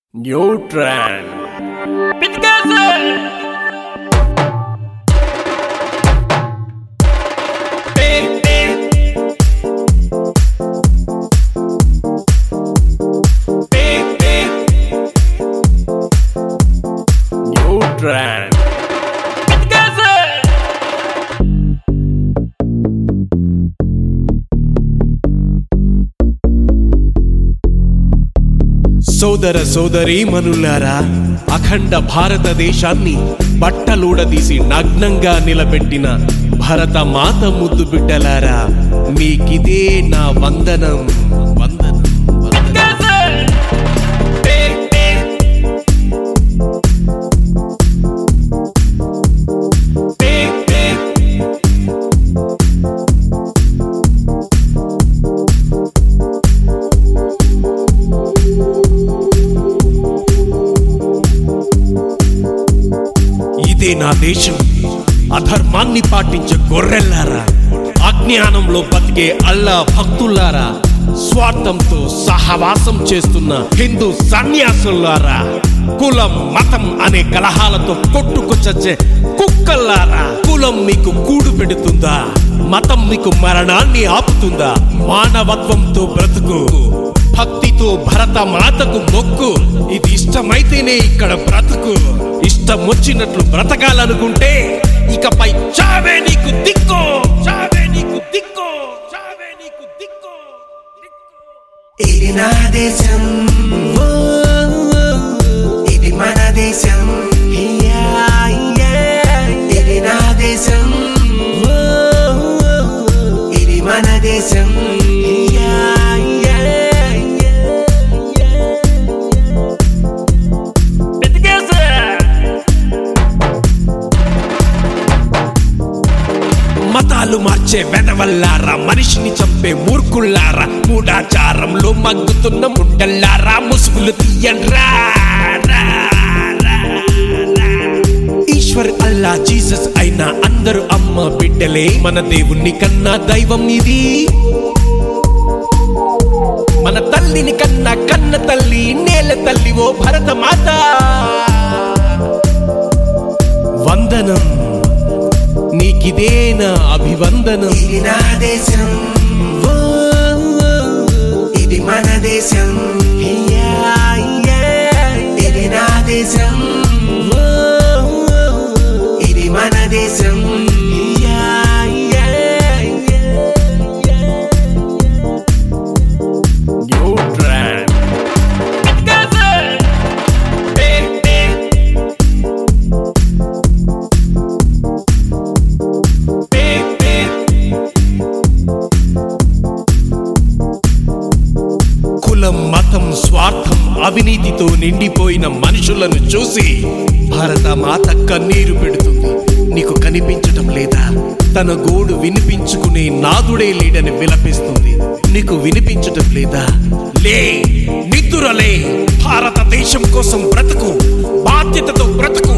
Neutron neutron సోదర సోదరీ మనులారా అఖండ భారతదేశాన్ని బట్టలూడదీసి నగ్నంగా నిలబెట్టిన భరత మాత ముద్దు బిడ్డలారా మీకిదే నా వందనం వందనం వందనం. ఇదే నా దేశం అధర్మాన్ని పాటించే గొర్రెల్లారా అజ్ఞానంలో బతికే అల్లా భక్తులారా స్వార్థంతో సహవాసం చేస్తున్న హిందూ సన్యాసులారా కులం మతం అనే కలహాలతో కొట్టుకు చచ్చే కుక్కల్లారా కులం మీకు కూడు పెడుతుందా మతం మీకు మరణాన్ని ఆపుతుందా మానవత్వంతో బ్రతుకు భక్తితో భరత మాతకు మొక్కు ఇది ఇష్టమైతేనే ఇక్కడ బ్రతుకు ఇష్టం వచ్చినట్లు బ్రతకాలనుకుంటే ఇకపై చావే నీకు దిక్కు చావే నీకు దిక్కు చావే నీకు దిక్కు ఇది నా దేశం ఇది మన దేశం ఇది నా దేశం ఇది మన దేశం మతాలు మార్చే వెదవల్లారా మనిషిని చంపే మూర్ఖుల్లారా మూడాచారంలో మగ్గుతున్న ముండల్లారా ముసుగులు తీయండ్రా రా, రా, రా. ఈశ్వర్ అల్లా జీసస్ అయినా అందరూ అమ్మ బిడ్డలే మన దేవుణ్ణి కన్నా దైవం ఇది మన తల్లిని కన్నా కన్న తల్లి నేల తల్లి ఓ భరత మాత వందనం నీకిదే నా అభివందనం ఇది నా దేశం ఇది మన దేశం ఇది నా దేశం ఇది మన దేశం న్యూట్రాన్ కులం మతం స్వార్థం అవినీతితో నిండిపోయిన మనుషులను చూసి భారత మాత కన్నీరు పెడుతుంది నీకు కనిపించటం లేదా తన గోడు వినిపించుకునే నాదుడే లేడని విలపిస్తుంది నీకు వినిపించటం లేదా లే నిద్దురలే భారతదేశం కోసం బ్రతుకు బాధ్యతతో బ్రతుకు